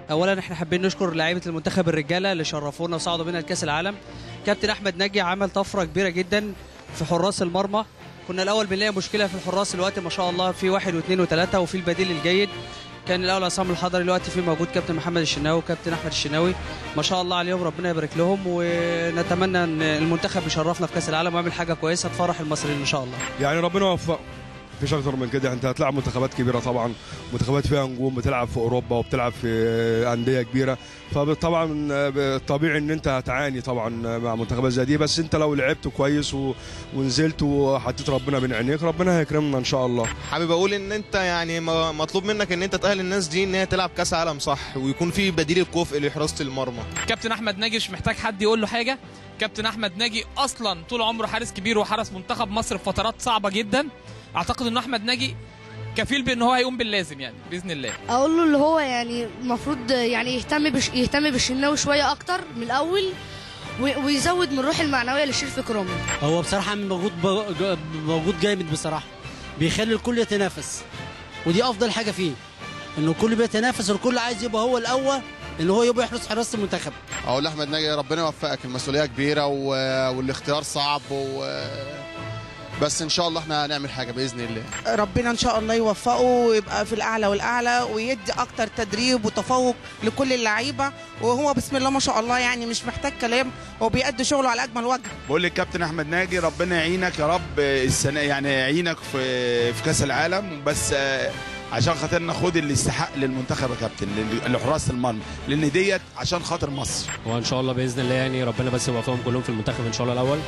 اولا احنا حابين نشكر لعيبه المنتخب الرجاله اللي شرفونا وصعدوا بينا لكاس العالم كابتن احمد ناجي عمل طفره كبيره جدا في حراس المرمى كنا الاول بنلاقي مشكله في الحراس دلوقتي ما شاء الله في واحد واثنين وثلاثه وفي البديل الجيد كان الاول عصام الحضري دلوقتي في موجود كابتن محمد الشناوي وكابتن احمد الشناوي ما شاء الله عليهم ربنا يبارك لهم ونتمنى ان المنتخب يشرفنا في كاس العالم ويعمل حاجه كويسه تفرح المصريين ان شاء الله يعني ربنا يوفقه مفيش اكتر من كده انت هتلعب منتخبات كبيره طبعا منتخبات فيها نجوم بتلعب في اوروبا وبتلعب في انديه كبيره فطبعا طبيعي ان انت هتعاني طبعا مع منتخبات زي دي بس انت لو لعبت كويس و... ونزلت وحطيت ربنا بين عينيك ربنا هيكرمنا ان شاء الله حابب اقول ان انت يعني م- مطلوب منك ان انت تاهل الناس دي ان هي تلعب كاس عالم صح ويكون في بديل الكفء لحراسه المرمى كابتن احمد ناجي مش محتاج حد يقول له حاجه كابتن احمد ناجي اصلا طول عمره حارس كبير وحرس منتخب مصر في فترات صعبه جدا اعتقد ان احمد ناجي كفيل بان هو هيقوم باللازم يعني باذن الله اقول له اللي هو يعني المفروض يعني يهتم بش يهتم بالشناوي شويه اكتر من الاول و- ويزود من الروح المعنويه لشريف اكرامي هو بصراحة موجود ب- موجود جامد بصراحة بيخلي الكل يتنافس ودي أفضل حاجة فيه إنه الكل بيتنافس والكل عايز يبقى هو الأول إن هو يبقى يحرس حراسة المنتخب اقول لاحمد ناجي ربنا يوفقك المسؤوليه كبيره و... والاختيار صعب و... بس ان شاء الله احنا هنعمل حاجه باذن الله ربنا ان شاء الله يوفقه ويبقى في الاعلى والاعلى ويدي اكتر تدريب وتفوق لكل اللعيبه وهو بسم الله ما شاء الله يعني مش محتاج كلام هو بيأدي شغله على اجمل وجه بقول لك كابتن احمد ناجي ربنا يعينك يا رب السنه يعني يعينك في في كاس العالم بس آه، عشان خاطر ناخد اللي يستحق للمنتخب يا كابتن لل- لحراس المرمى لان ديت عشان خاطر مصر وان شاء الله باذن الله يعني ربنا بس يوفقهم كلهم في المنتخب ان شاء الله الاول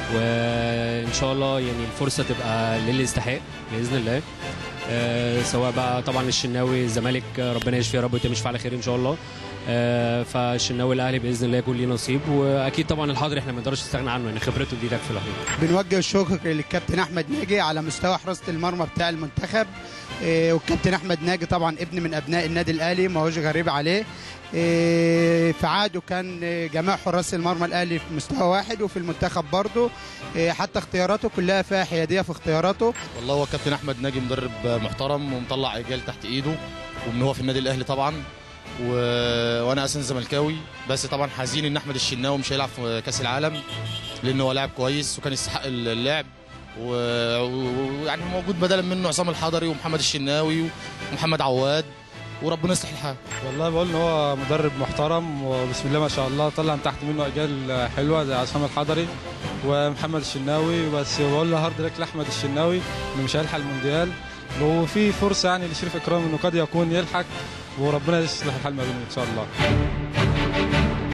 وان شاء الله يعني الفرصه تبقى للي يستحق باذن الله آه، سواء بقى طبعا الشناوي الزمالك آه، ربنا يشفيه يا رب وتمشي على خير ان شاء الله آه، فالشناوي الاهلي باذن الله يكون ليه نصيب واكيد طبعا الحاضر احنا ما نقدرش نستغنى عنه يعني خبرته دي تكفي لوحدها بنوجه الشكر للكابتن احمد ناجي على مستوى حراسه المرمى بتاع المنتخب إيه، والكابتن احمد ناجي طبعا ابن من ابناء النادي الاهلي ما هوش غريب عليه إيه، في عهده كان إيه، جميع حراس المرمى الاهلي في مستوى واحد وفي المنتخب برضه إيه، حتى اختياراته كلها فيها حياديه في اختياراته والله هو كابتن احمد ناجي مدرب محترم ومطلع رجال تحت ايده ومن هو في النادي الاهلي طبعا و... وانا اساسا زملكاوي بس طبعا حزين ان احمد الشناوي مش هيلعب في كاس العالم لانه هو لاعب كويس وكان يستحق اللعب ويعني و... ويعني موجود بدلا منه عصام الحضري ومحمد الشناوي ومحمد عواد وربنا يصلح الحال والله بقول ان هو مدرب محترم وبسم الله ما شاء الله طلع من تحت منه اجيال حلوه زي عصام الحضري ومحمد الشناوي بس بقول له هارد لك لاحمد الشناوي انه مش هيلحق المونديال وفي فرصه يعني لشريف اكرام انه قد يكون يلحق وربنا يصلح الحال ما بينهم ان شاء الله